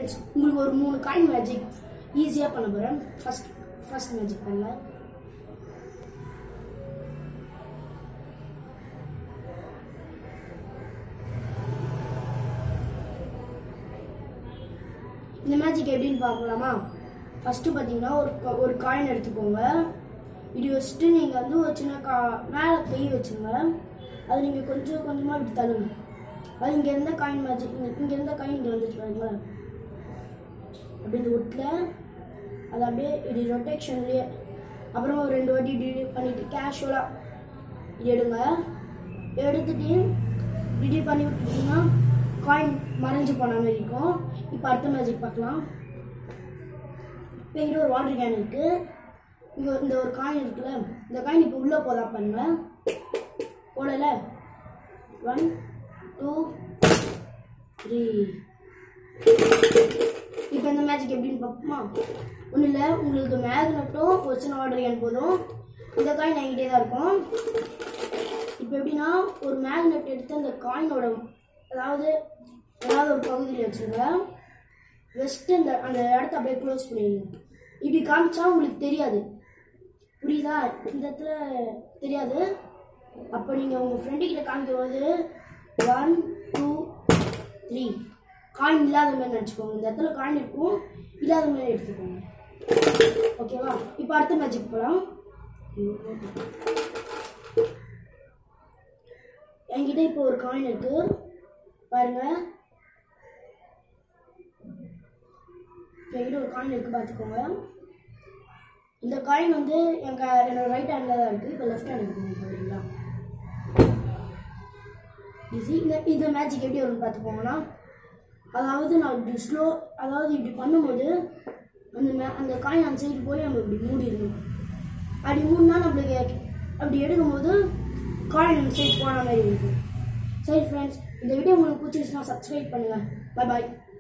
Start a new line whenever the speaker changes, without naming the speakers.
friends உங்களுக்கு ஒரு மூணு காயின் மேஜிக் ஈஸியாக பண்ண போகிறேன் ஃபர்ஸ்ட் ஃபர்ஸ்ட் மேஜிக் பண்ணல இந்த மேஜிக் எப்படின்னு பார்க்கலாமா ஃபஸ்ட்டு பார்த்தீங்கன்னா ஒரு க- ஒரு காயின் எடுத்துக்கோங்க இப்படி வச்சுட்டு நீங்கள் வந்து ஒரு சின்ன கா மேலே கை வச்சுங்க அது நீங்கள் கொஞ்சம் கொஞ்சமாக இப்படி தள்ளுங்க அது இங்கே எந்த காயின் மேஜிக் இங்கே எந்த காயின் இங்கே வந்துச்சு பாருங்களேன் அப்படி இந்த ஒட்டில் அது அப்படியே இப்படி ரொட்டேஷன்லேயே அப்புறமா ஒரு ரெண்டு வாட்டி இப்படி பண்ணிட்டு கேஷுவலாக இது எடுங்க எடுத்துட்டு இப்படி பண்ணி விட்டுட்டீங்கன்னா காயின் மறைஞ்சு போன மாதிரி இருக்கும் இப்போ அடுத்த மேஜிக் பார்க்கலாம் இப்போ இங்கே ஒரு வாட்டர் கேன் இருக்கு இங்கே இந்த ஒரு காயின் இருக்குல்ல இந்த காயின் இப்போ உள்ளே போதா பண்ணுங்க போடல ஒன் டூ த்ரீ இப்போ இந்த மேஜிக் எப்படின்னு பார்ப்போமா ஒன்றும் இல்லை உங்களுக்கு மேக்னெட்டும் ஒரு சின்ன வாட்டர் கேன் போதும் இந்த காயின் என்கிட்டே தான் இருக்கும் இப்போ எப்படின்னா ஒரு மேக்னெட் எடுத்து அந்த காயினோட அதாவது ஏதாவது ஒரு பகுதியில் வச்சுருங்க வெஸ்ட்டு அந்த அந்த இடத்த அப்படியே க்ளோஸ் பண்ணிடுங்க இப்படி காமிச்சா உங்களுக்கு தெரியாது புரியுதா இந்த இடத்துல தெரியாது அப்போ நீங்கள் உங்கள் ஃப்ரெண்டு கிட்ட காமிக்கும் போது ஒன் டூ த்ரீ காயின் இல்லாத மாதிரி நினச்சிக்கோங்க இந்த இடத்துல காயின் இருக்கும் இல்லாத மாதிரி எடுத்துக்கோங்க ஓகேவா இப்போ அடுத்த மேட்சுக்கு போகலாம் என்கிட்ட இப்போ ஒரு காயின் இருக்கு பாருங்க என்கிட்ட ஒரு காயின் இருக்கு பார்த்துக்கோங்க இந்த காயின் வந்து எங்க என்னோட ரைட் ஹேண்டில் தான் இருக்கு இப்போ லெஃப்ட் ஹேண்ட் இருக்கு பாருங்களா ஈஸி இந்த இந்த மேஜிக் எப்படி வரும்னு பார்த்துக்கோங்கன்னா அதாவது நான் இப்படி ஸ்லோ அதாவது இப்படி பண்ணும்போது அந்த மே அந்த காயின் அந்த சைடு போய் நம்ம இப்படி மூடிடணும் அப்படி மூடினா நம்மளுக்கு அப்படி எடுக்கும்போது காயின் அந்த சைடு போன மாதிரி இருக்கும் சரி ஃப்ரெண்ட்ஸ் இந்த வீடியோ உங்களுக்கு பிடிச்சிருச்சுன்னா சப்ஸ்கிரைப் பண்ணுங்கள் பை பாய்